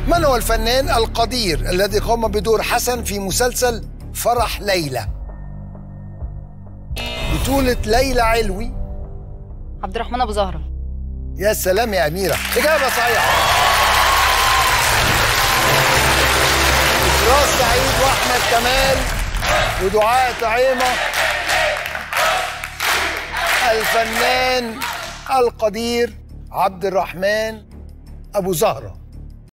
من هو الفنان القدير الذي قام بدور حسن في مسلسل فرح ليلى بطولة ليلى علوي عبد الرحمن ابو زهره يا سلام يا أميرة إجابة صحيحة إسراء سعيد وأحمد كمال ودعاء طعيمة الفنان القدير عبد الرحمن أبو زهرة